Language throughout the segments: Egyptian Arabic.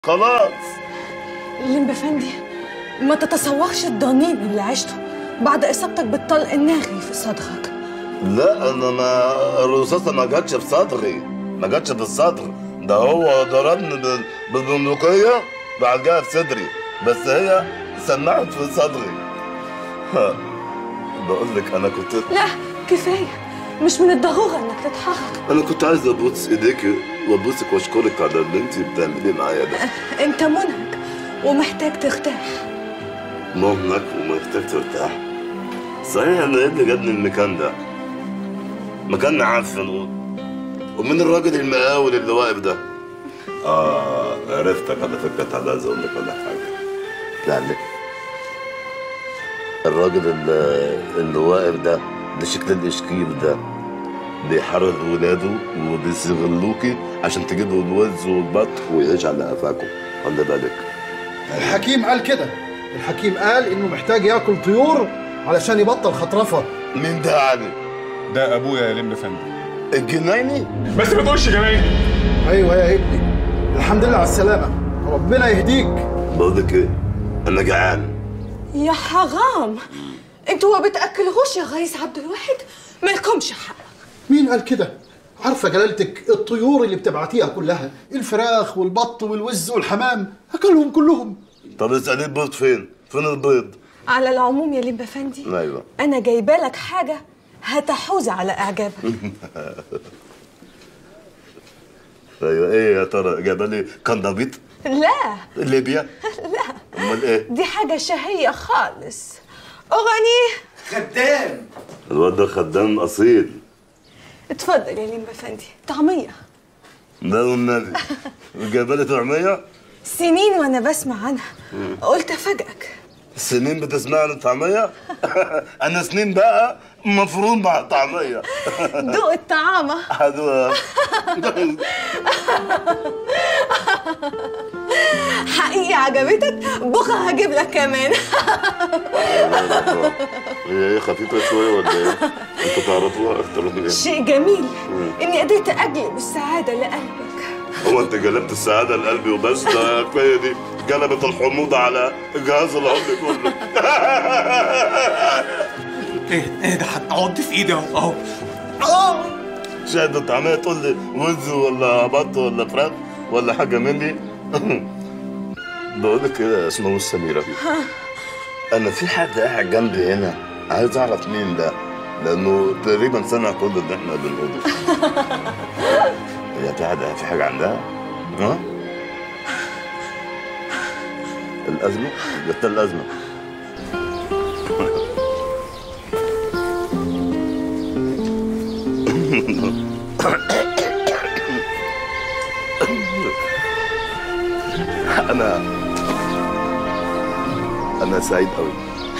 خلاص الليمب افندي ما تتصورش الضنين اللي عشته بعد اصابتك بالطلق الناغي في صدرك لا انا ما الرصاصه ما جاتش في صدري ما جاتش في الصدر ده هو ضربني بال- بالبندقيه بعد جاها في صدري بس هي سمعت في صدري ها، بقول لك انا كنت لا كفايه مش من الضروره انك تتحرك انا كنت عايز ابوس ايديك وابوسك واشكرك على اللي انت بتعمليه معايا ده انت منهك ومحتاج ترتاح مهنك ومحتاج ترتاح صحيح انا ايه اللي جابني المكان ده مكان معفن و- ومن الراجل المقاول اللي واقف ده اه عرفتك على فكره تعالى عايز اقول لك ولا حاجه يعني الراجل اللي, اللي واقف ده ده شكل الاشكيل ده بيحرض ولاده وبيستغلوكي عشان تجيبوا الوز والبط ويعيش على قفاكم خلي بالك الحكيم قال كده الحكيم قال انه محتاج ياكل طيور علشان يبطل خطرفه مين ده يعني؟ ده ابويا يا لم فندم الجنايني؟ بس ما تقولش جناين ايوه يا ابني الحمد لله على السلامه ربنا يهديك بقول لك ايه؟ انا جعان يا حرام انتوا ما بتاكلهوش يا ريس عبد الواحد مالكمش حق مين قال كده عارفه جلالتك الطيور اللي بتبعتيها كلها الفراخ والبط والوز والحمام اكلهم كلهم طب اسالي البيض فين؟ فين البيض؟ على العموم يا لمبا فندي ايوه انا جايبه لك حاجه هتحوز على اعجابك ايوه ايه يا ترى جايبه لي كندبيط؟ لا ليبيا؟ لا امال ايه؟ دي حاجه شهيه خالص اغني خدام الواد ده خدام اصيل اتفضل يا لمبا فندي طعميه ده والنبي جايبه لي طعميه؟ سنين وانا بسمع عنها قلت افاجئك سنين بتسمع عن الطعميه؟ انا سنين بقى مفروض مع الطعميه دوق الطعامه حلوه حقيقي عجبتك بكره هجيب لك كمان هي ايه خفيفه شويه ولا ايه؟ انتوا تعرفوها اكتر من ايه؟ شيء جميل اني قدرت اجلب السعاده لقلبك هو انت جلبت السعاده لقلبي وبس ده كفايه دي جلبت الحموضه على جهاز العمر كله ايه ايه ده هتعض في ايدي اهو اهو شاهد انت عمال تقول لي وز ولا بط ولا فراخ ولا حاجه مني بقول لك ايه يا اسمه سميره انا في حد قاعد جنبي هنا عايز اعرف مين ده لانه تقريبا سمع كل اللي احنا بنقوله هي في حد في حاجه عندها ها الازمه جت الازمه انا انا سعيد قوي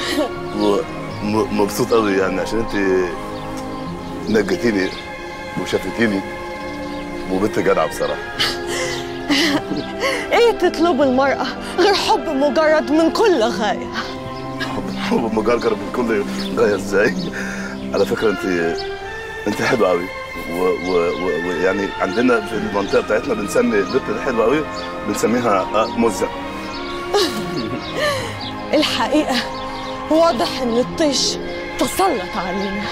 ومبسوط قوي يعني عشان انت نجتيني وشافتيني وبنت جدعه بصراحه ايه تطلب المرأة غير حب مجرد من كل غاية حب حب مجرجر من كل غايه ازاي على فكره انت انت حلوه قوي ويعني عندنا في المنطقه بتاعتنا بنسمي البنت الحلوه قوي بنسميها آه، مزه الحقيقة واضح ان الطيش تسلط علينا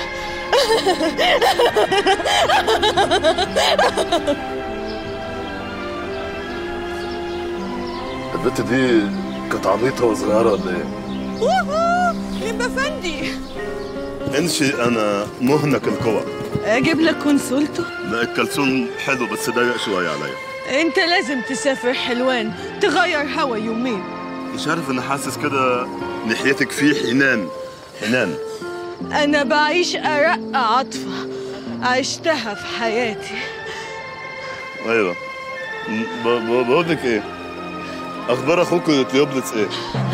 البنت دي كانت عبيطه وصغيره ولا ايه؟ لمبا فندي انشي انا مهنك القوى اجيب لك كونسولته لا الكلسون حلو بس ضيق شويه عليا انت لازم تسافر حلوان تغير هوا يومين مش عارف انا حاسس كده ناحيتك في حنان حنان انا بعيش ارق عاطفة عشتها في حياتي ايوه ب- ب- بقول لك ايه اخبار اخوك تيوبلتس ايه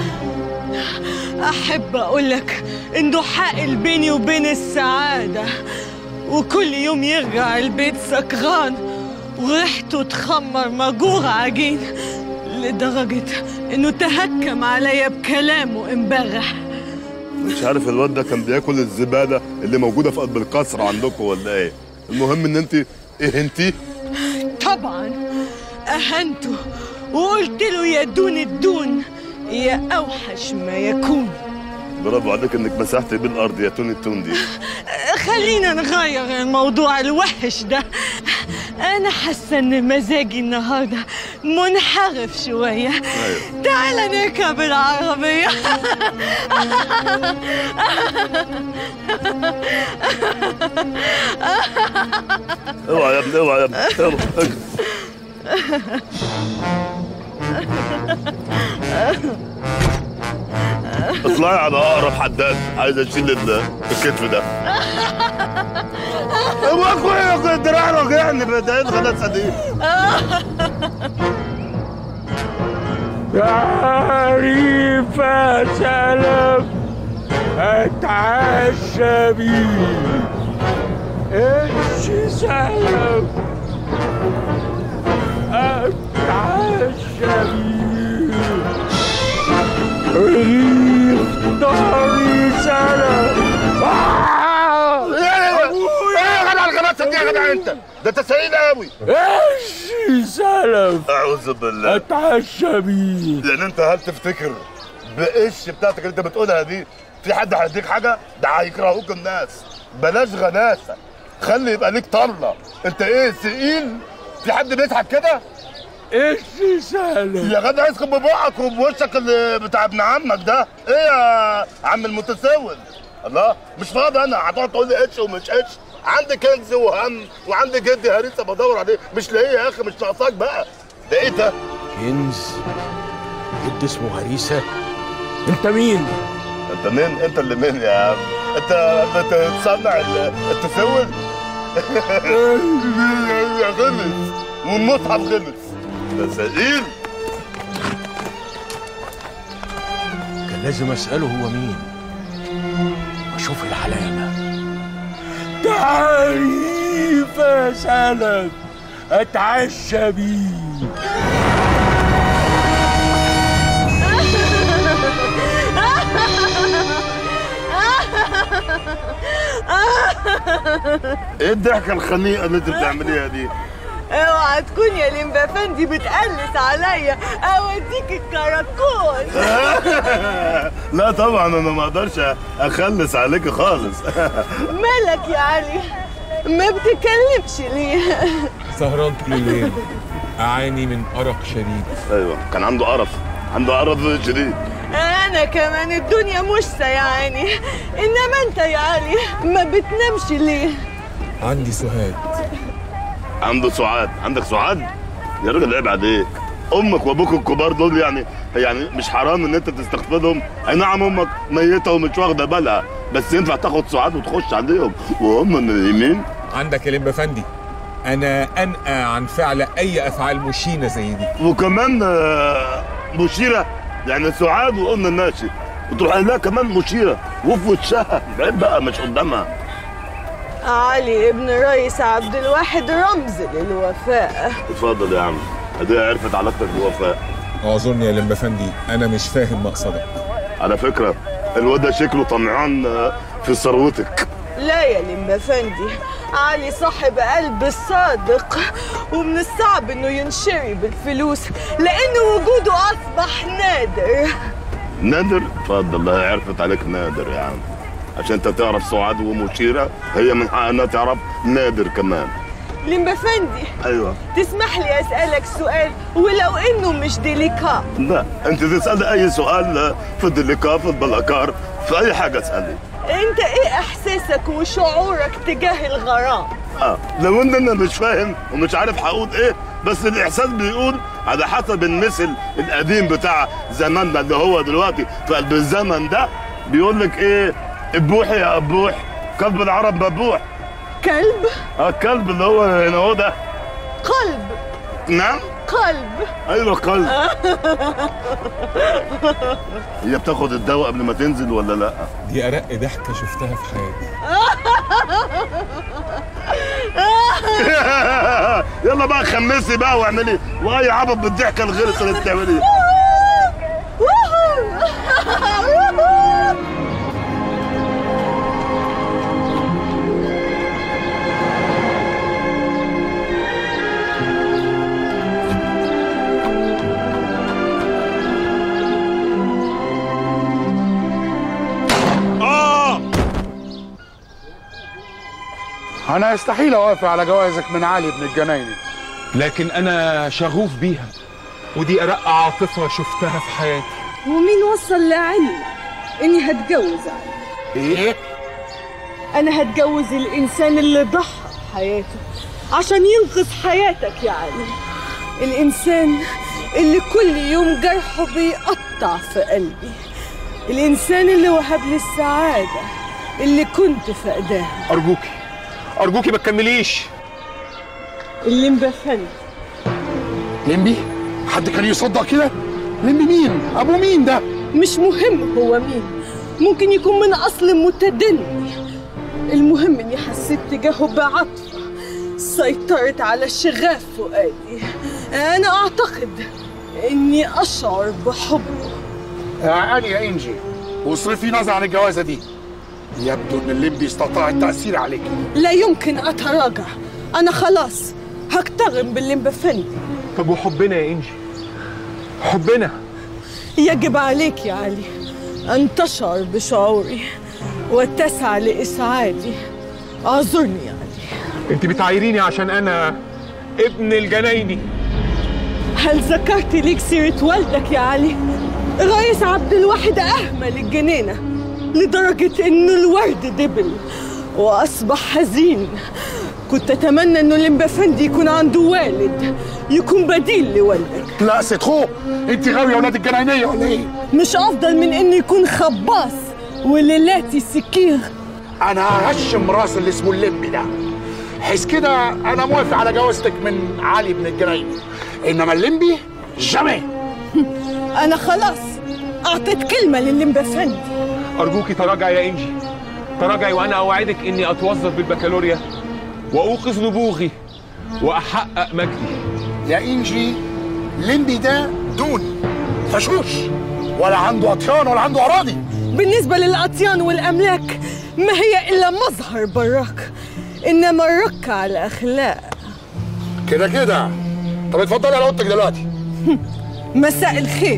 احب اقولك انه حائل بيني وبين السعادة وكل يوم يرجع البيت سكران وريحته تخمر مجوع عجين لدرجة انه تهكم عليا بكلامه امبارح مش عارف الواد ده كان بياكل الزباله اللي موجوده في قلب القصر عندكم ولا ايه المهم ان انت اهنتيه طبعا اهنته وقلت له يا دون الدون يا أوحش ما يكون برافو عليك انك مسحت بين الارض يا توني التون دي خلينا نغير الموضوع الوحش ده أنا حاسة إن مزاجي النهاردة منحرف شوية أيوة. تعال نركب العربية اوعى يا ابني اوعى يا ابني يلا اجري. اطلعي على اقرب حداد عايز اشيل ال- الكتف ده هو اخويا اخويا الدراع وجعني بدأت خلاص دي تعريف سلام اتعشى بيه ايش سلام اتعشى بيه رغيف طاري سلام آه! ايه يا جدع الغلاسه دي يا جدع انت ده انت سعيد قوي ايش سلام اعوذ بالله اتعشى بيه يعني انت هل تفتكر بقش بتاعتك اللي انت بتقولها دي في حد هيديك حاجه ده هيكرهوك الناس بلاش غلاسه خلي يبقى ليك طله انت ايه ثقيل في حد بيضحك كده ايش سلام يا جدع اسكت ببقك وبوشك اللي بتاع ابن عمك ده ايه يا عم المتسول الله مش فاضي انا هتقعد تقول لي اتش ومش اتش عندي كنز وهم وعندي جدي هريسه بدور عليه مش لاقيه يا اخي مش ناقصاك بقى ده ايه ده كنز جد اسمه هريسة انت مين؟ انت مين انت اللي مين يا عم انت بتصنع ال- التسول يا غلس والمصحف غلس ده ثقيل كان لازم اسأله هو مين واشوف العلامة تعريف يا سلام اتعشى بيه ايه الضحكه الخنيقه اللي انت بتعمليها دي اوعى تكون يا لمبا فندي بتقلس عليا اوديك الكراكون لا طبعا انا ما اقدرش اخلص عليك خالص مالك يا علي ما بتكلمش ليه سهران طول الليل أعاني من أرق شديد ايوه كان عنده قرف عنده قرف شديد انا كمان الدنيا مش سيعاني انما انت يا علي ما بتنامش ليه عندي سهاد عنده سعاد عندك سعاد يا راجل عيب عليك امك وابوك الكبار دول يعني يعني مش حرام ان انت تستقبلهم اي نعم امك ميته ومش واخده بالها بس ينفع تاخد سعاد وتخش عليهم وهم نايمين عندك يا لمبا فندي أنا أنأى عن فعل أي أفعال مشينة زي دي وكمان آه، مشيره يعني سعاد وقلنا الناشي وتروح قايل لها كمان مشيره وفي وشها عيب بقى مش قدامها علي ابن رئيس عبد الواحد رمز للوفاء اتفضل يا عم ادي عرفت علاقتك بوفاء أعذرني يا لمبا فندي أنا مش فاهم مقصدك على فكره الواد ده شكله طمعان آه، في ثروتك لا يا لمبا فندي علي صاحب قلب الصادق ومن الصعب انه ينشري بالفلوس لان وجوده اصبح نادر نادر اتفضل الله عرفت عليك نادر يا عم عشان انت تعرف سعاد ومشيره هي من حقها انها تعرف نادر كمان لمبا فندي ايوه تسمح لي اسالك سؤال ولو انه مش ديليكا لا انت تسالي اي سؤال في الدليكا في البلاكار في اي حاجه اسالي انت ايه احساسك وشعورك تجاه الغرام اه لو ان انا مش فاهم ومش عارف هقول ايه بس الاحساس بيقول على حسب المثل القديم بتاع زماننا اللي هو دلوقتي في قلب الزمن ده بيقول لك ايه ابوحي يا ابوح كلب العرب مبوح كلب اه الكلب اللي هو هنا هو ده قلب نعم قلب ايوه قلب هي بتاخد الدواء قبل ما تنزل ولا لا دي أرق ضحكة شفتها في حياتي يلا بقى خمسي بقى واعملي واي عبط بالضحكه الغلسه اللي بتعمليها انا يستحيل اوافق على جوازك من علي بن الجنايني لكن انا شغوف بيها ودي ارق عاطفه شفتها في حياتي ومين وصل لعلم اني هتجوز علي ايه انا هتجوز الانسان اللي ضحى بحياته عشان ينقذ حياتك يا علي الانسان اللي كل يوم جرحه بيقطع في قلبي الانسان اللي وهب لي السعاده اللي كنت فقداها ارجوكي ارجوكي ما تكمليش اللي مبفني لمبي حد كان يصدق كده لمبي مين ابو مين ده مش مهم هو مين ممكن يكون من اصل متدني المهم اني حسيت تجاهه بعطفه سيطرت على شغاف فؤادي انا اعتقد اني اشعر بحبه يا علي يا انجي واصرفي نظر عن الجوازه دي يبدو ان اللمبي استطاع التاثير عليك لا يمكن اتراجع انا خلاص هكتغم باللي مبفني طب وحبنا يا انجي حبنا يجب عليك يا علي ان تشعر بشعوري وتسعى لاسعادي اعذرني يا علي انت بتعايريني عشان انا ابن الجنايني هل ذكرت ليك سيرة والدك يا علي؟ الرئيس عبد الواحد أهمل الجنينة لدرجة إنه الورد دبل وأصبح حزين كنت أتمنى إنه الإمبافندي يكون عنده والد يكون بديل لوالدك لا ست خو انت غاويه ولاد الجناينيه ولا ايه مش أفضل من إنه يكون خباص وليلاتي سكير انا ههشم راس اللي اسمه اللمبي ده حيث كده انا موافق على جوازتك من علي بن الجنايني انما اللمبي جامي أنا خلاص أعطيت كلمة للإمبافندي ارجوكي تراجعي يا انجي تراجعي وانا اوعدك اني اتوظف بالبكالوريا واوقظ نبوغي واحقق مجدي يا انجي اللمبي ده دون فشوش ولا عنده اطيان ولا عنده اراضي بالنسبة للأطيان والأملاك ما هي إلا مظهر براك إنما الرك على الأخلاق كده كده طب اتفضلي على اوضتك دلوقتي مساء الخير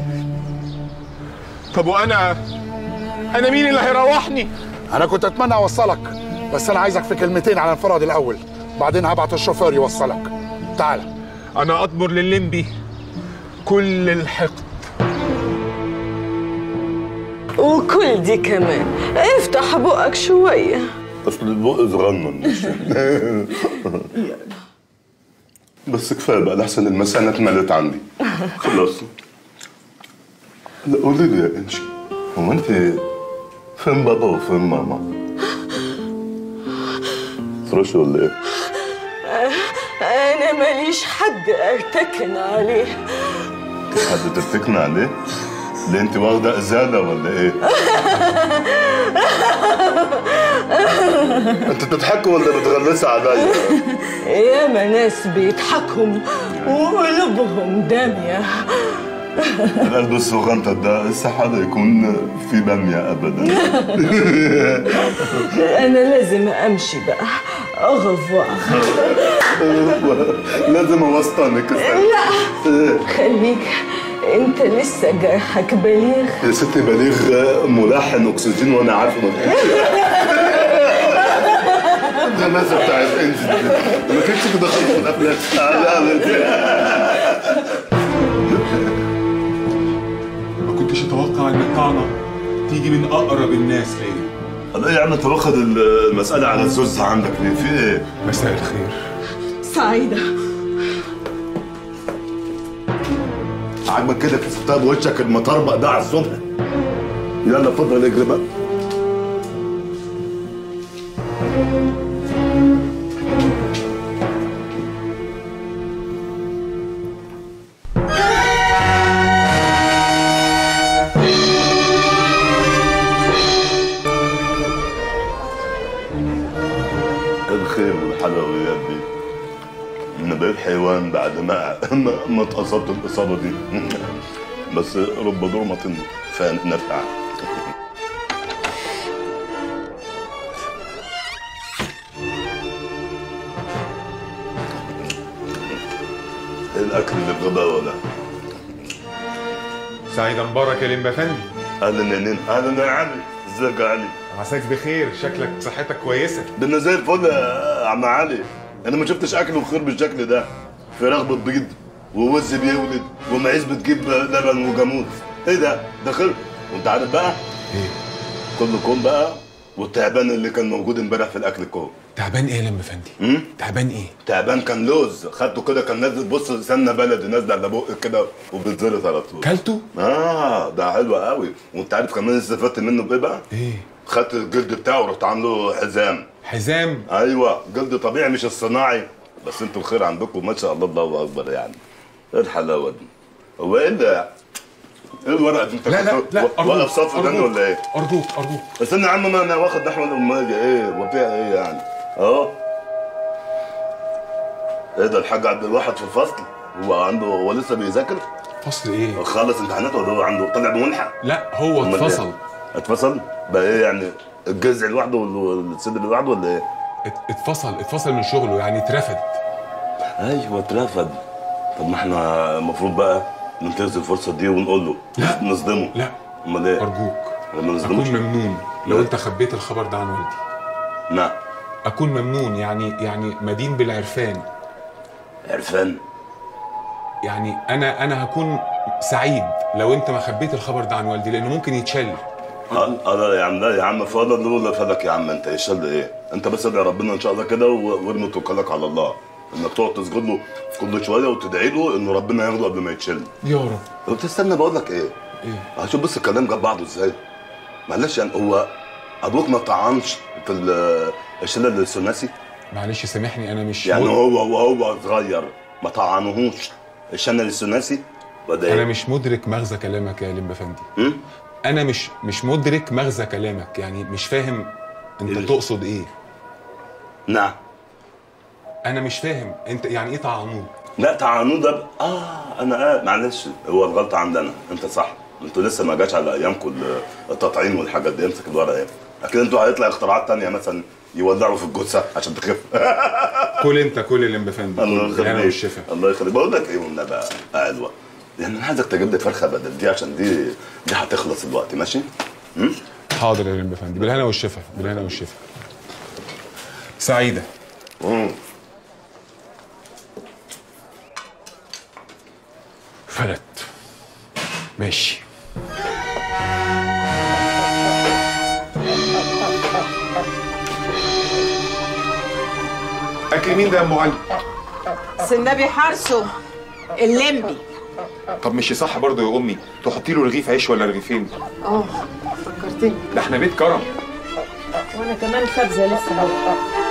طب وانا انا مين اللي هيروحني انا كنت اتمنى اوصلك بس انا عايزك في كلمتين على انفراد الاول بعدين هبعت الشوفير يوصلك تعال انا اطبر لللمبي كل الحقد وكل دي كمان افتح بقك شوية اصل البق صغنن مش بس كفايه بقى لحسن المسانة اتملت عندي خلاص لا قولي لي يا انشي هو انت فين بابا وفين ماما؟ فرش ولا ايه؟ أنا ماليش حد أرتكن عليه حد تفتكنا عليه؟ ليه انت واخده ازاله ولا ايه؟ انت بتضحكوا ولا بتغلسوا عليا؟ ياما ناس بيضحكهم وقلوبهم دامية القلب الصغنطة ده استحالة يكون في بامية ابدا أنا لازم أمشي بقى أغفوع لازم اوسطنك لا خليك أنت لسه جرحك بليغ يا ستي بليغ ملحن اكسجين وانا عارفه ما الغمازه بتاعت انجل دي. ما كانتش كده خالص في الافلام ما كنتش اتوقع ان الطعنه تيجي من اقرب الناس ليا الله يعني انت واخد المسألة على الزوز عندك ليه؟ في ايه؟ مساء الخير سعيدة عاجبك كده كسبتها بوشك المطربق ده على الصبح يلا اتفضل اجري بقى الخير والحلويات دي انا بقيت حيوان بعد ما ما, ما اتأصبت الإصابة دي بس رب ضرمة فنفع إيه الأكل اللي بغبا ولا سعيد مبارك يا لمبا فندي أهلا يا نين أهلا يا علي ازيك يا علي عساك بخير شكلك صحتك كويسه ده زي الفل يا عم علي انا ما شفتش اكل وخير بالشكل ده فراخ بتبيض ووز بيولد ومعيز بتجيب لبن وجاموس ايه ده ده خير وانت عارف بقى ايه كله كوم بقى والتعبان اللي كان موجود امبارح في الاكل كوم تعبان ايه يا لم فندي امم تعبان ايه تعبان كان لوز خدته كده كان نازل بص سمنه بلدي نازله على بقك كده وبتزلط على طول كلته اه ده حلو قوي وانت عارف كمان استفدت منه بايه بقى؟ ايه خدت الجلد بتاعه ورحت عامله حزام حزام ايوه جلد طبيعي مش الصناعي بس انتوا الخير عندكم ما شاء الله الله اكبر يعني ايه الحلاوه دي هو ايه اللي ايه الورقه دي انت لا لا كنت لا و- واقف صف ده أرجوك، ولا ايه؟ ارجوك ارجوك بس انا يا عم ما انا واخد نحو الاميه ايه وفيها ايه يعني؟ اهو ايه ده الحاج عبد الواحد في الفصل هو عنده هو لسه بيذاكر فصل ايه خلص امتحانات ولا هو عنده طلع بملحق؟ لا هو أمال اتفصل إيه؟ اتفصل؟ بقى ايه يعني الجذع لوحده والصدر لوحده ولا ايه؟ ات- اتفصل اتفصل من شغله يعني اترفد ايوه اترفد طب ما احنا المفروض بقى ننتهز الفرصه دي ونقول له لا. نصدمه لا امال ايه؟ ارجوك لما نصدموش اكون ممنون لو لا. انت خبيت الخبر ده عن والدي نعم اكون ممنون يعني يعني مدين بالعرفان عرفان يعني انا انا هكون سعيد لو انت ما خبيت الخبر ده عن والدي لانه ممكن يتشل اه آه، لا يا عم لا يا عم فضل ولا فلك يا عم انت ايش ايه؟ انت بس ادعي ربنا ان شاء الله كده و- وارمي توكلك على الله انك تقعد تسجد له كل شويه وتدعي له انه ربنا ياخده قبل ما يتشل يا رب طب تستنى بقول لك ايه؟ ايه هشوف بس الكلام جاب بعضه ازاي معلش يعني هو ابوك ما طعنش في ال- الشلل الثلاثي معلش سامحني انا مش يعني مد- هو وهو صغير ما طعنهوش الشلل الثلاثي ولا انا ايه؟ مش مدرك مغزى كلامك يا لمبا فندي م? انا مش مش مدرك مغزى كلامك يعني مش فاهم انت إيه؟ تقصد ايه نعم انا مش فاهم انت يعني ايه طعنوه لا طعنوه ده ب- اه انا آه معلش هو الغلطه عندنا انت صح انتوا لسه ما جاش على ايامكم ال- التطعيم والحاجات دي امسك الورقه ايه اكيد انتوا هيطلع اختراعات تانية مثلا يولعوا في الجثه عشان تخف كل انت كل اللي بفندي الله بالهنا يخليك والشفا الله يخليك بقول لك ايه والنبي يا علوه يعني انا عايزك تجيب لي فرخه بدل دي عشان دي دي هتخلص الوقت ماشي؟ حاضر يا لمبا فندي بالهنا والشفا بالهنا والشفا سعيده مم. فلت ماشي اكل مين ده يا ام علي النبي حرسه اللمبي طب مش صح برضه يا امي تحطي له رغيف عيش ولا رغيفين اه فكرتني ده احنا بيت كرم وانا كمان خبزه لسه اهو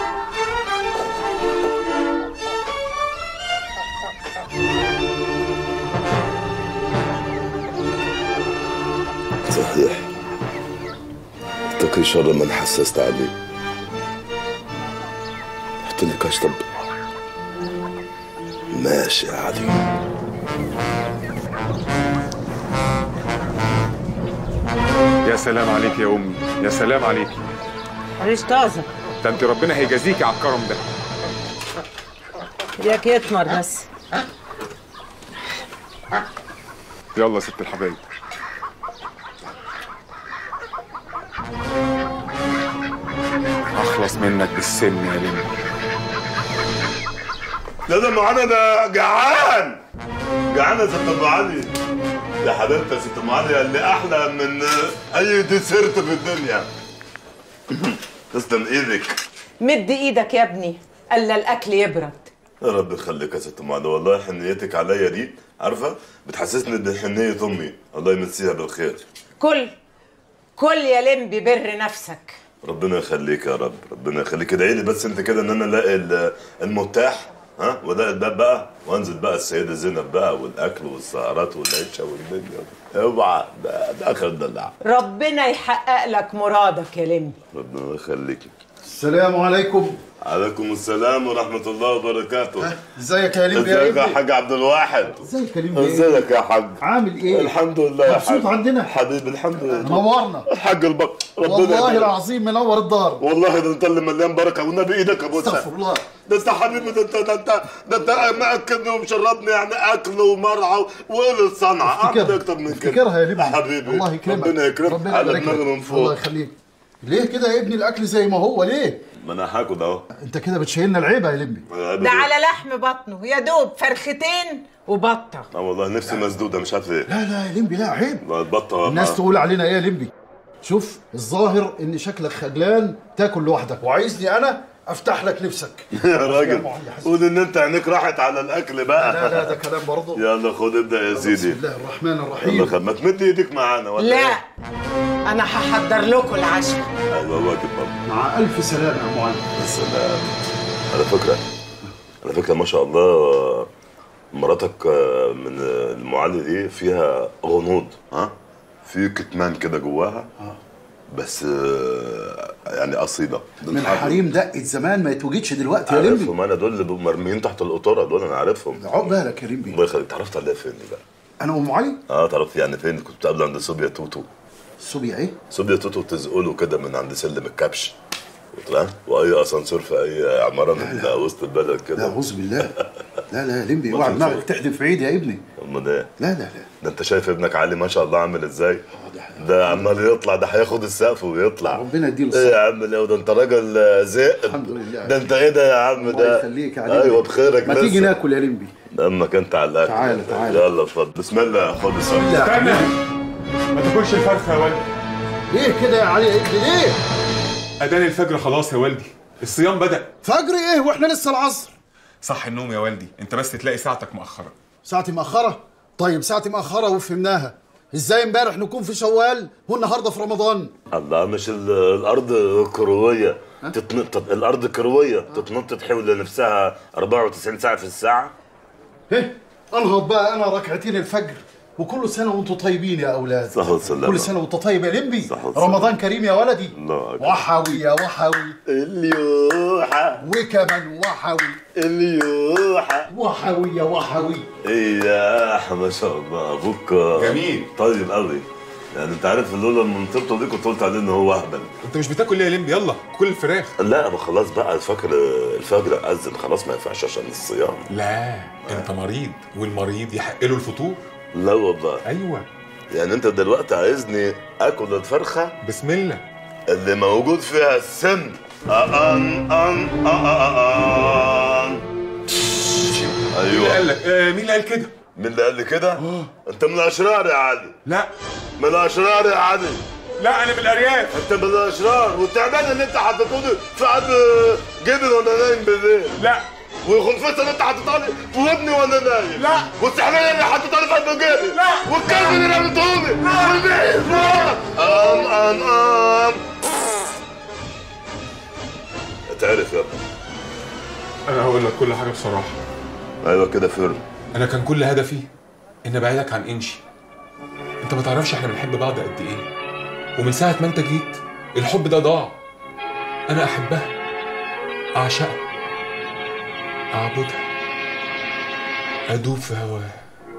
صحيح اتقي شر من حسست عليه حط لي كشطب ماشي يا علي يا سلام عليك يا امي يا سلام عليك ريش طازه ده انت ربنا هيجازيكي على الكرم ده ياك يتمر بس يلا يا ست الحبايب اخلص منك بالسن يا لمبي لا ده معانا ده جعان جعان يا ست ام علي يا حبيبتي يا ست ام علي اللي احلى من اي ديسيرت في الدنيا تسلم ايدك مد ايدك يا ابني الا الاكل يبرد يا رب يخليك يا ست ام علي والله حنيتك عليا دي عارفه بتحسسني بحنيه امي الله يمسيها بالخير كل كل يا لمبي بر نفسك ربنا يخليك يا رب ربنا يخليك ادعي لي بس انت كده ان انا الاقي ال- المتاح ها والاقي الباب بقى وانزل بقى السيده زينب بقى والاكل والسهرات والعيشه والدنيا اوعى ده, ده اخر دلع ربنا يحقق لك مرادك يا لمبي ربنا يخليك السلام عليكم عليكم السلام ورحمه الله وبركاته ازيك يا لمبي يا ازيك يا ابني حاج عبد الواحد ازيك يا لمبي يا ازيك يا حاج عامل ايه الحمد لله يا مبسوط حاج عندنا؟ حبيبي الحمد لله نورنا الحاج البق ربنا والله يبارك. العظيم منور الدار والله ده انت اللي مليان بركه والنبي ايدك يا ابو استغفر الله ده انت حبيبي ده انت ده انت ده انت مأكلني ومشربني يعني اكل ومرعى وايه الصنعه اعمل افتكرها. اكتر من كده افتكرها يا لمبي حبيبي الله يكرمك ربنا يكرمك ربنا على يبارك دماغي لك. من فوق الله يخليك ليه كده يا ابني الاكل زي ما هو ليه ما انا هاكل اهو انت كده بتشيلنا العيبه يا لمبي ده على لحم بطنه يا دوب فرختين وبطه اه والله نفسي مسدوده مش عارف ايه لا لا يا لمبي لا عيب لا البطه الناس تقول علينا ايه يا لمبي شوف الظاهر ان شكلك خجلان تاكل لوحدك وعايزني انا افتح لك نفسك يا راجل قول ان انت عينيك راحت على الاكل بقى لا لا ده كلام برضه يلا خد ابدا يا بسم سيدي الله الرحمن يلا الرحيم خد ما تمد ايدك معانا ولا لا إيه؟ انا هحضر لكم العشاء ايوه واجب بابا مع الف سلامه يا معلم يا سلام على فكره على فكره ما شاء الله مراتك آه، من المعلي دي فيها غنوض ها في كتمان كده جواها بس آه، يعني اصيله من حريم دقه زمان ما يتوجدش دلوقتي يا لمبي عارفهم انا دول اللي بيبقوا مرميين تحت القطوره دول انا عارفهم عقب بالك يا لمبي الله يخليك تعرفت عليها فين دي بقى انا ام علي اه تعرفت يعني فين كنت بتقابل عند صوبيا توتو صبي ايه صوبيا توتو تزقله كده من عند سلم الكبش وطلع واي اسانسير في اي عماره من وسط البلد لا كده اعوذ بالله لا لا يا لمبي ما اوعى في دماغك شيء. تحدف في عيدي يا ابني امال ايه لا لا لا ده انت شايف ابنك علي ما شاء الله عامل ازاي ده عمال يطلع ده هياخد السقف ويطلع ربنا يديله ايه يا الصحه عم لو ده انت راجل آه، زق الحمد لله ده انت ايه ده يا عم الله ده يخليك يا علي ايوه بخيرك ما لسه. تيجي ناكل يا لمبي امك انت على الاكل تعالى، تعالى. يلا اتفضل بسم الله خد السقف استنى ما تاكلش الفرخه يا والدي ليه كده يا علي يا ابني ليه اذان الفجر خلاص يا والدي الصيام بدا فجر ايه واحنا لسه العصر صح النوم يا والدي انت بس تلاقي ساعتك مأخرة ساعتي مأخرة طيب ساعتي مأخرة وفهمناها ازاي امبارح نكون في شوال والنهارده في رمضان الله مش ال- الارض كرويه تتنطط الارض كرويه تتنطط حول نفسها 94 ساعه في الساعه ايه انهض بقى انا ركعتين الفجر وكل سنه وانتم طيبين يا اولاد صح وسلام كل سنه وانت طيب يا لمبي صح وسلام. رمضان كريم يا ولدي الله أكبر. وحوي يا وحوي اليوحة وكمان وحوي اليوحة وحوي يا وحوي ايه يا أح- ما شاء الله ابوك جميل. طيب قوي يعني انت عارف لولا المنطقه دي كنت قلت عليه ان هو اهبل انت مش بتاكل ليه يا لمبي يلا كل الفراخ لا ما خلاص بقى فاكر الفجر اذن خلاص ما ينفعش عشان الصيام لا انت مريض والمريض يحق له الفطور لا والله ايوه يعني انت دلوقتي عايزني اكل الفرخه بسم الله اللي موجود فيها السم أن أن أن مين اللي ايوه قال لك آه مين اللي قال كده مين اللي قال لي كده؟ انت من الاشرار يا علي لا من الاشرار يا علي لا انا من الارياف انت من الاشرار والتعبان اللي انت حطيته لي في قلب جبل وانا نايم بالليل لا والخنفسه اللي انت حطيتها لي في ودني وانا نايم لا. والسحليه اللي حطيتها لي في قلب جيبي لا. والكلب اللي رميته لي والبيت ام ام ام تعرف يا ابني انا هقول لك كل حاجه بصراحه ايوه كده فر انا كان كل هدفي ان ابعدك عن انشي انت ما تعرفش احنا بنحب بعض قد ايه ومن ساعه ما انت جيت الحب ده ضاع انا احبها اعشقها اعبدها ادوب في هواها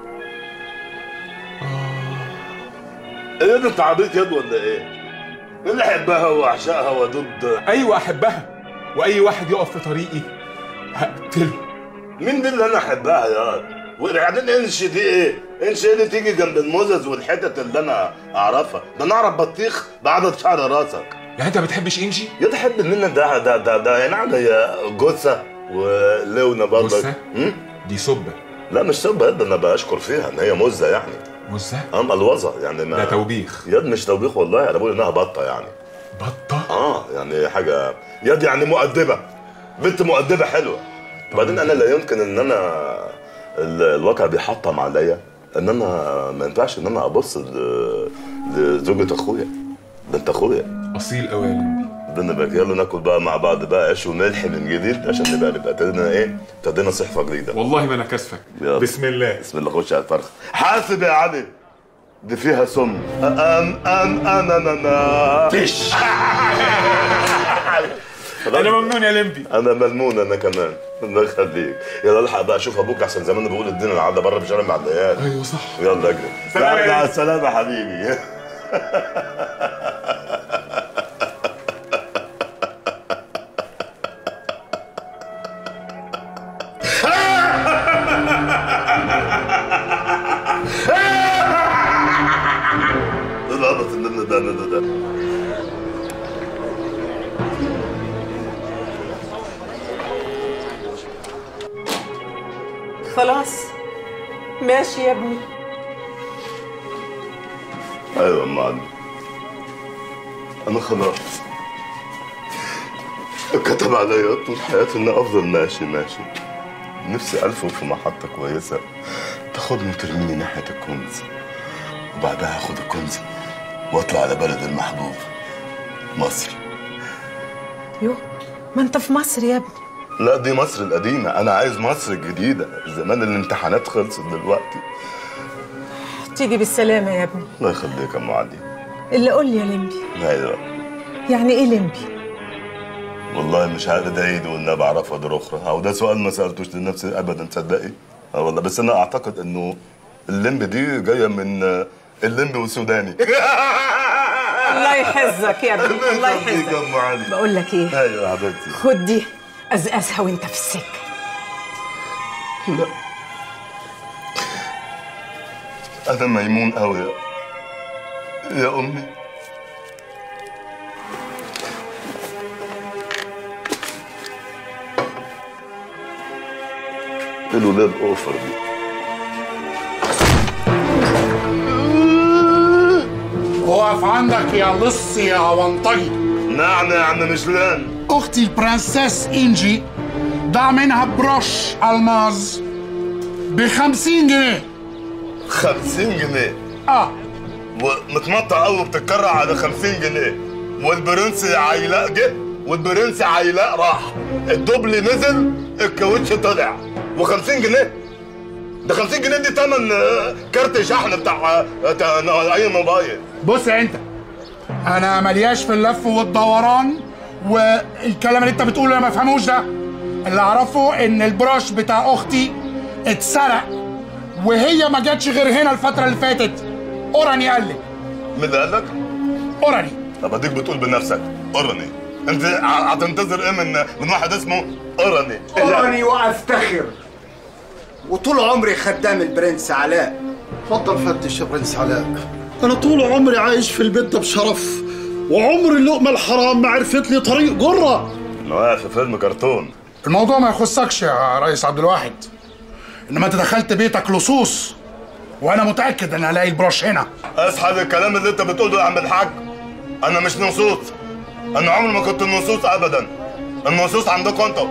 ايه ده انت عبيط ياد ولا ايه؟ مين اللي يحبها واعشقها وضد ايوه احبها واي واحد يقف في طريقي هقتله مين دي اللي انا احبها ياد؟ وبعدين انش دي ايه؟ انش ايه اللي تيجي جنب الموزز والحتت اللي انا اعرفها؟ ده انا اعرف بطيخ بعدد شعر راسك يعني انت ما بتحبش انجي يا تحب مننا ده ده ده ده يعني نعم هي جثه ولونه برضك جثة؟ هم؟ دي سبه لا مش سبه ده انا بشكر فيها ان هي مزه يعني مزه ام الوظه يعني ما ده توبيخ ياد مش توبيخ والله انا بقول انها بطه يعني بطه اه يعني حاجه يد يعني مؤدبه بنت مؤدبه حلوه بعدين انا لا يمكن ان انا ال- الواقع بيحطم عليا ان انا ما ينفعش ان انا ابص ل- لزوجة اخويا ده انت اخويا اصيل قوي يا لمبي ده نبقى يلا ناكل بقى مع بعض بقى عيش وملح من جديد عشان نبقى نبقى ابتدينا ايه ابتدينا صحفه جديده والله ما انا كاسفك يلا. بسم الله بسم الله خش على الفرخ حاسب يا علي دي فيها سم ام ام ام ام ام فيش انا ممنون يا لمبي انا ملمون انا كمان الله يخليك يلا الحق بقى اشوف ابوك احسن زمان بيقول الدين العاده بره مش انا معديات ايوه صح يلا اجري سلام لا، يا مع ليل. السلامه يا حبيبي العبط اللي انا ده ده ده خلاص ماشي يا ابني ايوه يا ام علي انا خلاص كتب عليا طول حياتي اني افضل ماشي ماشي نفسي الفه في محطة كويسة تاخدني وترميني ناحية الكنز وبعدها اخد الكنز واطلع على بلد المحبوب مصر يو ما انت في مصر يا ابني لا دي مصر القديمة أنا عايز مصر الجديدة زمان الامتحانات خلصت دلوقتي تيجي بالسلامة يا ابني الله يخليك يا أم علي اللي قول لي يا لمبي أيوه يعني ايه لمبي والله مش عارف ده ايه ولا بعرفها دور اخرى او ده سؤال ما سالتوش لنفسي ابدا تصدقي اه والله بس انا اعتقد انه اللمب دي جايه من آه، اللمب والسوداني الله يحفظك يا ابني الله يخليك يا يحفظك ام علي بقول لك ايه ايوه يا حبيبتي خد دي ازقزها وانت في السكه لا انا ميمون قوي يا يا امي الولاد اوفر دي اقف عندك يا لص يا ونطي نعم يا عم مشلان اختي البرنسيس انجي ضاع منها بروش الماظ ب 50 جنيه 50 جنيه اه ومتمطع قوي بتتكرع على 50 جنيه والبرنس عيلاء جه والبرنس عيلاء راح الدبل نزل الكاوتش طلع و50 جنيه ده 50 جنيه دي تمن آه، كارت شحن بتاع آه، بتاع اي موبايل بص يا انت انا ملياش في اللف والدوران والكلام اللي انت بتقوله انا ما بفهموش ده اللي اعرفه ان البروش بتاع اختي اتسرق وهي ما جاتش غير هنا الفتره اللي فاتت اوراني قال لي مين اللي قال لك؟ اوراني طب اديك بتقول بنفسك قرني انت ع- هتنتظر ايه من من واحد اسمه قرني أراني وأفتخر وطول عمري خدام البرنس علاء اتفضل فتش يا برنس علاء انا طول عمري عايش في البيت ده بشرف وعمر اللقمه الحرام ما عرفت لي طريق جره انا واقف في فيلم كرتون الموضوع ما يخصكش يا ريس عبد الواحد انما انت دخلت بيتك لصوص وانا متاكد ان هلاقي البروش هنا اسحب الكلام اللي انت بتقوله يا عم الحاج انا مش نصوص انا عمري ما كنت نصوص ابدا النصوص عندكم انتوا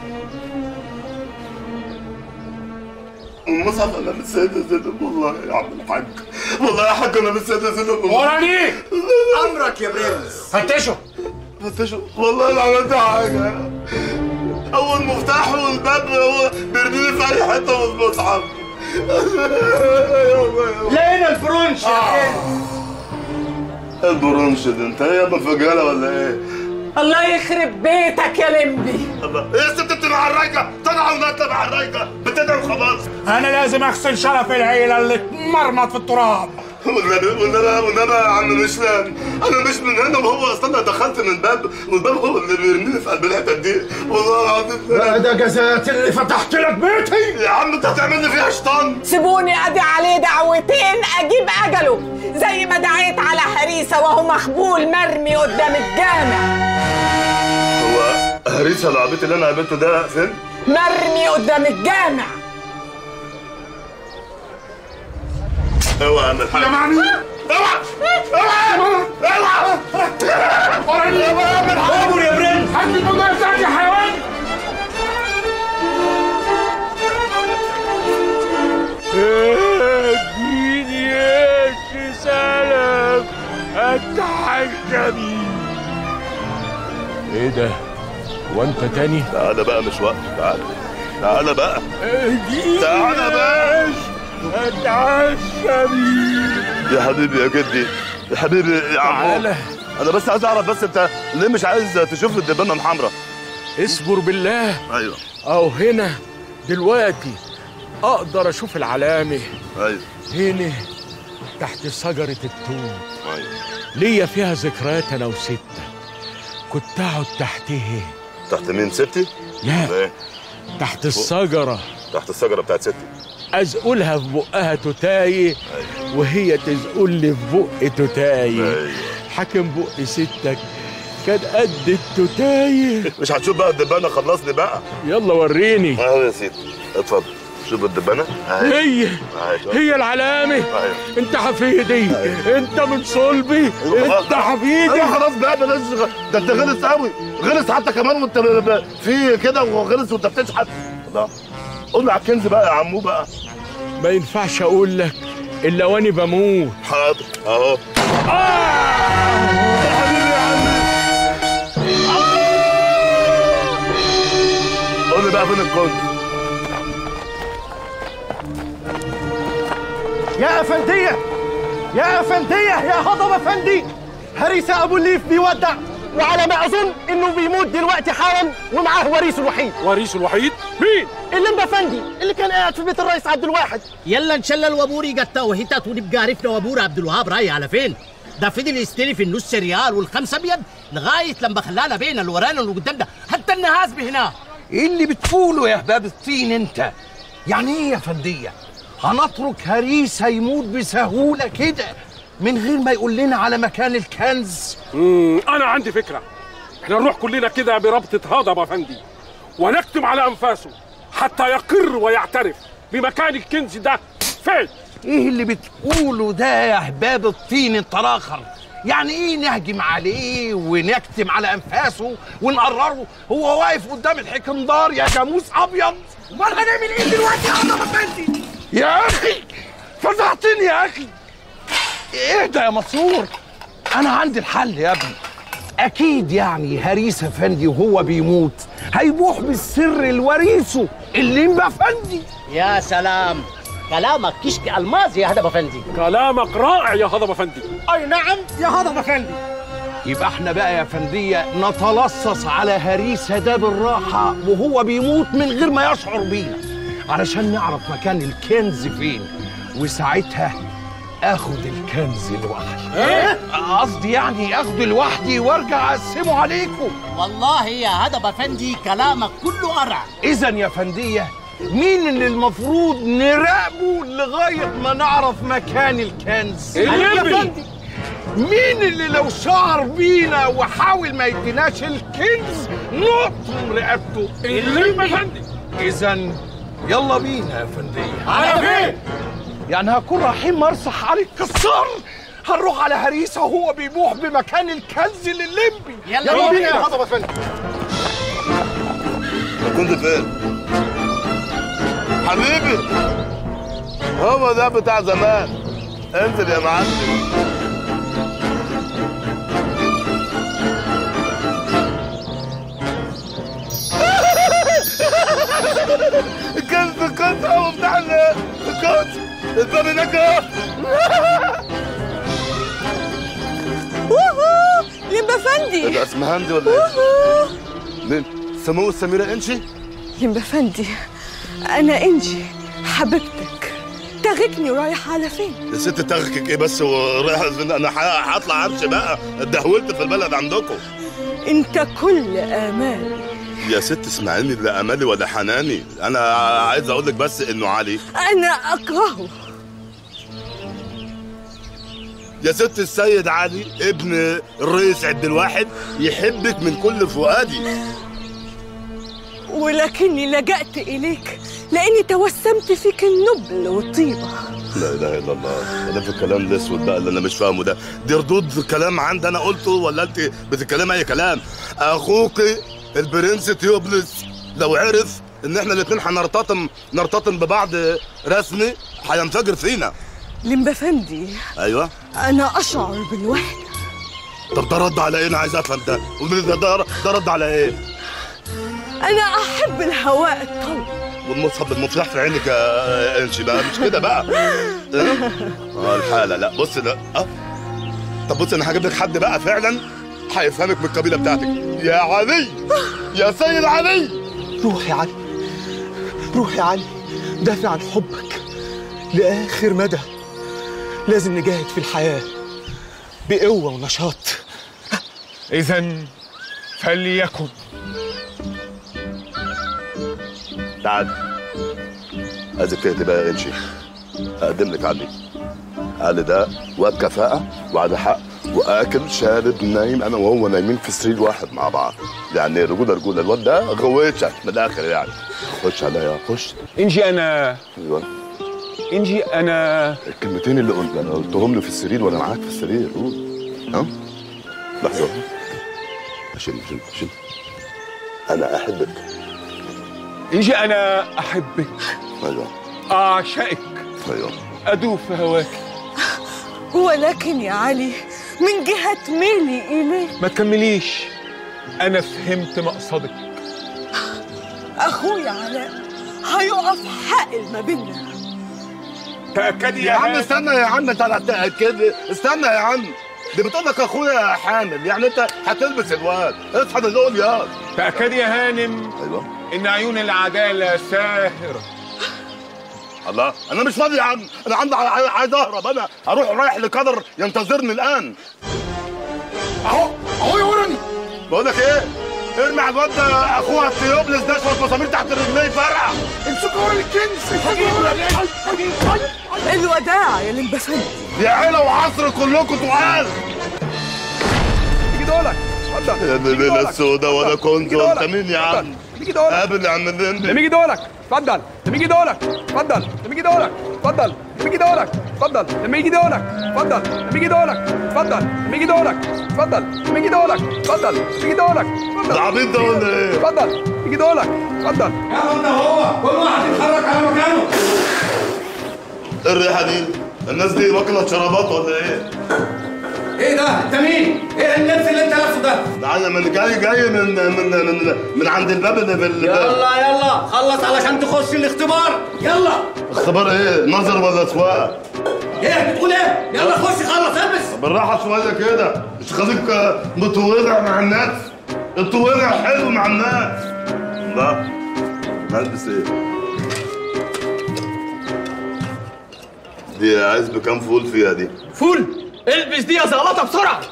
المصحف انا مش سيد زينب والله يا عم الحاج والله يا حاج انا مش سيد زينب اوراني أمرك يا برنس فتشوا فتشوا والله ما عملت حاجه اول مفتاح والباب هو بيرميني في اي حته في المصحف لقينا البرونش يا برنس البرونش ده انت ايه يا ابن فجاله ولا ايه؟ الله يخرب بيتك يا لمبي الله ايه الست بتبقى على الرايقه طالعه ونازله على الرايقه بتدعي وخلاص انا لازم اغسل شرف العيله اللي اتمرمط في التراب والنبي والنبي والنبي يا عم مشلان انا مش من هنا وهو اصلا أنا دخلت من باب والباب هو اللي بيرميني في قلب الحته دي والله العظيم لا ده جزات اللي فتحت لك بيتي يا عم انت هتعمل لي فيها شيطان سيبوني ادي عليه دعوتين اجيب اجله زي ما دعيت على هريسه وهو مخبول مرمي قدام الجامع هو هريسه العبيط اللي انا قابلته ده فين؟ مرمي قدام الجامع اوعى يا عم الحاج يا معني اوعى اوعى اوعى اوراني أمر يا برنس هات لي البندقيه بتاعتي يا حيوان اديني ايش سلام اتعشى بيه ايه ده وانت تاني تعالى بقى مش وقت تعالى تعالى بقى اديني تعالى بقى. ايش اتعشى بيه يا حبيبي يا جدي يا حبيبي يا عمو تعالى انا بس عايز اعرف بس انت ليه مش عايز تشوف لي الدبانه الحمراء اصبر بالله ايوه اهو هنا دلوقتي اقدر اشوف العلامه ايوه هنا تحت شجره التوت ايوه ليا فيها ذكريات انا وستة كنت اقعد تحتها تحت مين ستي؟ لا ايه تحت الشجره تحت الشجره بتاعت ستي ازقلها في بقها توتاي وهي تزقل لي في بق توتاي ايوه حاكم بق ستك كان قد التوتاي مش هتشوف بقى الدبانه خلصني بقى يلا وريني اهو يا سيدي اتفضل شوف الدبانه اهي هي اهي شوف. هي العلامة اهي انت حفيدي انت من صلبي انت حفيدي ايوه خلاص بقى بلاش غ- ده انت غلس قوي غلس حتى كمان وانت ب- ب- في كده وغلس وانت بتشحت لا قول لي على الكنز بقى يا عمو بقى ما ينفعش اقول لك الا وانا بموت حاضر اهو يا حبيبي يا عمي قول لي بقى فين الكنز يا افنديه يا افنديه يا هضم افندي هريسه ابو الليف بيودع وعلى ما اظن انه بيموت دلوقتي حالا ومعاه وريثه الوحيد وريثه الوحيد مين اللمبه افندي اللي كان قاعد في بيت الرئيس عبد الواحد يلا نشلل وابوري قتا وهتات ونبقى عرفنا وابور عبد الوهاب رايح على فين ده فضل يستلف النص ريال والخمسة ابيض لغايه لما خلانا بين اللي ورانا واللي قدامنا حتى النهاز هنا ايه اللي بتقوله يا هباب الطين انت يعني ايه يا فندية هنترك هريس هيموت بسهولة كده من غير ما يقول لنا على مكان الكنز مم. انا عندي فكره احنا نروح كلنا كده بربطه هضب يا فندي ونكتم على انفاسه حتى يقر ويعترف بمكان الكنز ده فين ايه اللي بتقوله ده يا هباب الطين انت الاخر يعني ايه نهجم عليه ونكتم على انفاسه ونقرره هو واقف قدام الحكمدار يا جاموس ابيض امال هنعمل ايه دلوقتي يا عم افندي يا اخي فزعتني يا اخي اهدى يا مسرور انا عندي الحل يا ابني اكيد يعني هريس افندي وهو بيموت هيبوح بالسر لوريثه الليمبا افندي يا سلام كلامك كشك الماس يا هدب افندي كلامك رائع يا هضب افندي اي نعم يا هضم افندي يبقى احنا بقى يا فندية نتلصص على هريسة ده بالراحة وهو بيموت من غير ما يشعر بينا علشان نعرف مكان الكنز فين وساعتها اخد الكنز لوحدي إيه؟ قصدي يعني اخده لوحدي وارجع اقسمه عليكم والله يا هدب افندي كلامك كله قرع اذا يا فندية مين اللي المفروض نراقبه لغاية ما نعرف مكان الكنز الليمبي. مين اللي لو شعر بينا وحاول ما يديناش الكنز نقطم رقبته الليمبا يا فندي اذا يلا بينا يا فندية على فين يعني هكون رايحين مرسح علي الكسار هنروح على هريسة وهو بيبوح بمكان الكنز للليمبي يلا يلا بينا بينا يا هضم افندي كنت فين حبيبي هو ده بتاع زمان انزل يا معلم الكنز الكنز هو بتاع ال- الكنز الباب هناك اهو ووهو لمبا ايه فندي ده اسمها هندي ولا ايه؟ ووهو مين؟ سمو السميرة انشي؟ لمبا فندي أنا إنجي حبيبتك تاغتني ورايحة على فين؟ يا ست تغكك ايه بس ورايح انا ح- هطلع امشي بقى اتدهولت في البلد عندكم أنت كل آمالي يا ست اسمعيني لا امالي ولا حناني انا عايز اقول لك بس انه علي أنا أكرهه يا ست السيد علي ابن الرئيس عبد الواحد يحبك من كل فؤادي ولكني لجأت إليك لأني توسمت فيك النبل والطيبة لا اله الا الله ده في الكلام الاسود بقى اللي انا مش فاهمه ده دي ردود كلام عندي انا قلته ولا انت بتتكلمي اي كلام اخوك البرنس تيوبلس لو عرف ان احنا الاتنين هنرتطم نرتطم ببعض رسمي هينفجر فينا لمبا فندي ايوه أنا أشعر بالوحدة طب ده رد على ايه انا عايز افهم ده قولي لي ده ده ده رد على ايه أنا أحب الهواء الطلق والمصحف بالمفتاح في عينك يا انشي بقى مش كده بقى اه آه، الحاله لا بص لا اه طب بص انا هجيب لك حد بقى فعلا هيفهمك من القبيله بتاعتك يا علي يا سيد علي روح يا علي روح يا علي دافع عن حبك لآخر مدى لازم نجاهد في الحياة بقوة ونشاط اذا فليكن تعال عايزك تهدي بقى يا انشي اقدم لك علي علي ده واد كفاءه وعلى حق واكل شارب نايم انا وهو نايمين في سرير واحد مع بعض يعني رجوله رجوله الواد ده غويتك من الاخر يعني خش عليا خش انجي انا ايوه انجي انا الكلمتين اللي قلت انا قلتهم له في السرير وانا معاك في السرير قول ها لحظه عشان عشان عشان انا احبك انجي انا احبك ايوه اعشقك ايوه ادوب في هواك ولكن يا علي من جهة ميلي إليك ما تكمليش انا فهمت مقصدك أخويا علاء هيقف حائل ما بيننا تاكدي يا عم استنى يا عم انت هتأكد استنى يا عم دي بتقول لك اخويا حامل يعني انت هتلبس الواد اصحى من دول يا تاكدي يا هانم ايوه ان عيون العداله ساهره الله انا مش فاضي يا عم انا عندي عايز عايز اهرب انا اروح رايح لقدر ينتظرني الان اهو اهو يورني بقول لك ايه ارمي على الواد ده اخوها التيوبلس ده شويه مسامير تحت رجليه فرقع امسكوا ورا الكنز الوداع يا لمبسنت يا عيله وعصر كلكم تقال تيجي دولك اتفضل يا ابن الليله السوداء ولا كنت دولك. انت مين يا عم تيجي دولك قابل يا عم الليمبي لما يجي دولك اتفضل لما يجي دولك اتفضل لما يجي دولك اتفضل لما يجي دولك اتفضل لما يجي دولك اتفضل لما يجي دولك اتفضل لما يجي دولك اتفضل لما يجي دولك اتفضل لما يجي دولك اتفضل ده عبيط ده ولا ايه؟ اتفضل يجي دولك اتفضل يلا انت هو كل واحد يتحرك على مكانه ايه الريحه دي؟ الناس دي واكله شرابات ولا ايه؟ ايه ده انت مين ايه اللبس اللي انت لابسه ده ده انا من جاي جاي من من من, من عند الباب اللي بال يلا يلا خلص علشان تخش الاختبار يلا اختبار ايه؟ نظر ولا سواقه؟ ايه بتقول ايه يلا خش خلص البس بالراحه شويه كده مش خليك آه، متوجع مع الناس التوجع حلو مع الناس لا هلبس ايه؟ دي عايز بكام فول فيها دي؟ فول البس دي يا زلطه بسرعه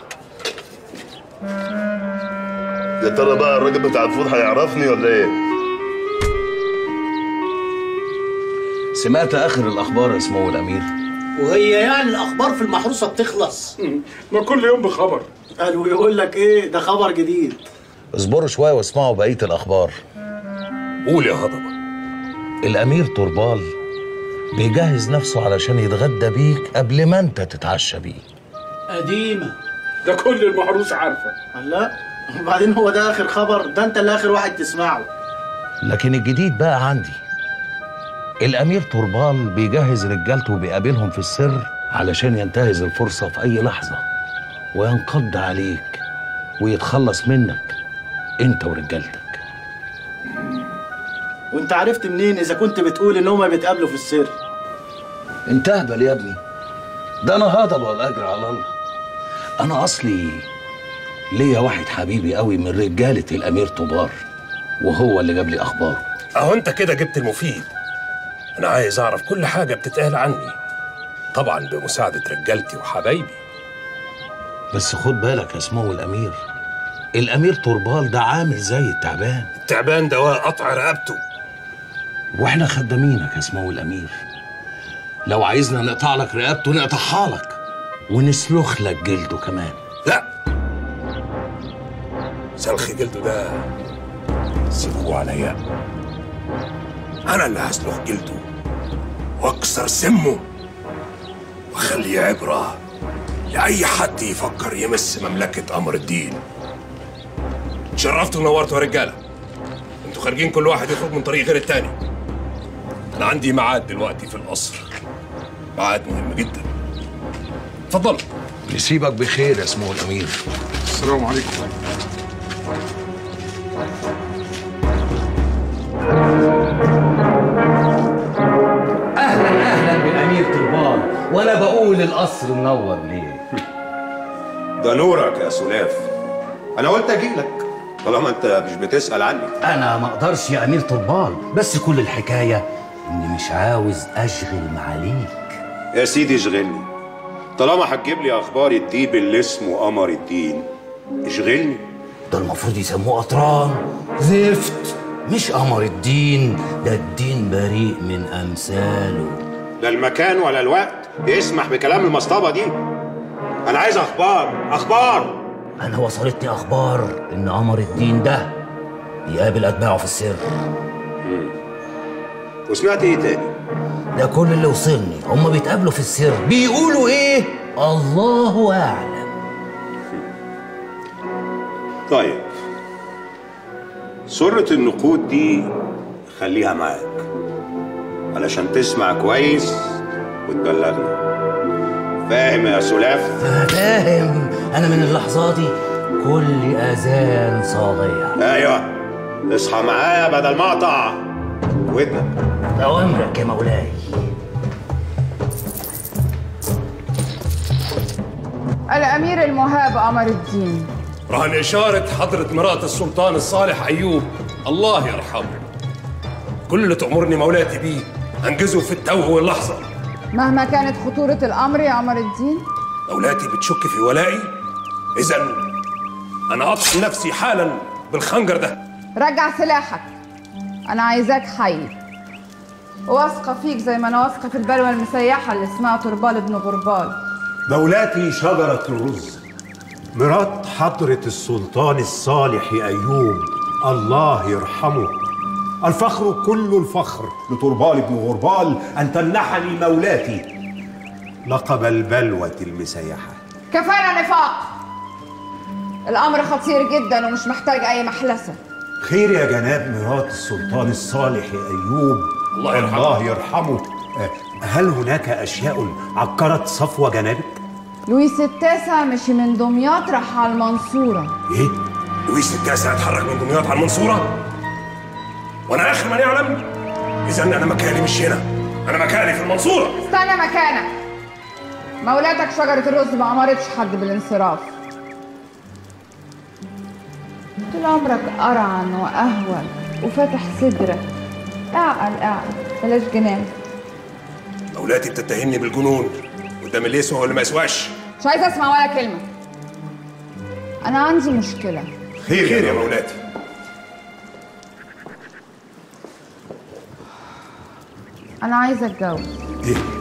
يا ترى بقى الراجل بتاع الفول هيعرفني ولا ايه؟ سمعت اخر الاخبار يا سمو الامير وهي يعني الاخبار في المحروسه بتخلص ما كل يوم بخبر قالوا يقول لك ايه ده خبر جديد اصبروا شويه واسمعوا بقيه الاخبار قول يا هضبه الامير طربال بيجهز نفسه علشان يتغدى بيك قبل ما انت تتعشى بيه قديمه ده كل المحروس عارفه لا وبعدين هو ده اخر خبر ده انت اللي اخر واحد تسمعه لكن الجديد بقى عندي الامير طربال بيجهز رجالته وبيقابلهم في السر علشان ينتهز الفرصه في اي لحظه وينقض عليك ويتخلص منك انت ورجالتك وانت عرفت منين اذا كنت بتقول ان هما بيتقابلوا في السر انت اهبل يا ابني ده انا هضبه والاجر على الله انا اصلي ليا واحد حبيبي قوي من رجاله الامير طوبار وهو اللي جاب لي اخباره اهو انت كده جبت المفيد انا عايز اعرف كل حاجه بتتقال عني طبعا بمساعده رجالتي وحبايبي بس خد بالك يا سمو الامير الامير طربال ده عامل زي التعبان التعبان دواء قطع رقبته واحنا خدامينك يا سمو الامير لو عايزنا نقطع لك رقبته نقطعها لك ونسلخ لك جلده كمان لا سلخ جلده ده سيبوه عليا انا اللي هسلخ جلده واكسر سمه واخليه عبره لاي حد يفكر يمس مملكه امر الدين شرفتوا ونورتوا يا رجاله انتوا خارجين كل واحد يخرج من طريق غير التاني انا عندي ميعاد دلوقتي في القصر ميعاد مهم جدا اتفضلوا نسيبك بخير يا سمو الامير السلام عليكم اهلا اهلا بالامير طربال وانا بقول القصر منور ليه ده نورك يا سلاف انا قلت اجي لك طالما انت مش بتسال عني انا ما اقدرش يا امير طربال بس كل الحكايه اني مش عاوز اشغل معاليك يا سيدي اشغلني طالما هتجيب لي اخبار الديب اللي اسمه قمر الدين اشغلني ده المفروض يسموه قطران زفت مش قمر الدين ده الدين بريء من امثاله لا المكان ولا الوقت يسمح بكلام المصطبه دي انا انا عايز اخبار اخبار انا وصلتني اخبار ان قمر الدين ده يقابل اتباعه في السر وسمعت ايه تاني ده كل اللي وصلني هما بيتقابلوا في السر بيقولوا ايه الله اعلم طيب سرة النقود دي خليها معاك علشان تسمع كويس وتبلغنا فاهم يا سلاف فاهم انا من اللحظه دي كل اذان صاغيه ايوه اصحى معايا بدل ما اقطع ودنك اوامرك يا مولاي الأمير المهاب قمر الدين رهن إشارة حضرة مرات السلطان الصالح أيوب الله يرحمه كل اللي تأمرني مولاتي بيه أنجزه في التو واللحظة مهما كانت خطورة الأمر يا قمر الدين مولاتي بتشك في ولائي إذا أنا أطحن نفسي حالا بالخنجر ده رجع سلاحك أنا عايزاك حي واثقة فيك زي ما أنا واثقة في البلوة المسيحة اللي اسمها طربال ابن غربال مولاتي شجرة الرز مرات حضرة السلطان الصالح أيوب الله يرحمه الفخر كل الفخر لطربال بن غربال أن تمنحني مولاتي لقب البلوة المسيحة كفانا نفاق الأمر خطير جدا ومش محتاج أي محلسة خير يا جناب مرات السلطان الصالح أيوب الله يرحمه. الله يرحمه أه، هل هناك أشياء عكرت صفو جنابك؟ لويس التاسع مشي من دمياط راح على المنصورة إيه؟ لويس التاسع اتحرك من دمياط على المنصورة وأنا آخر من يعلم إذا أنا مكاني مش هنا أنا مكاني في المنصورة استنى مكانك مولاتك شجرة الرز ما أمرتش حد بالانصراف طول عمرك أرعن وأهون وفاتح صدرك اعقل اعقل بلاش جنان مولاتي بتتهمني بالجنون قدام اللي يسوى واللي ما يسواش مش عايزة أسمع ولا كلمة أنا عندي مشكلة خير خير يا مولاتي أنا عايزة أتجوز إيه؟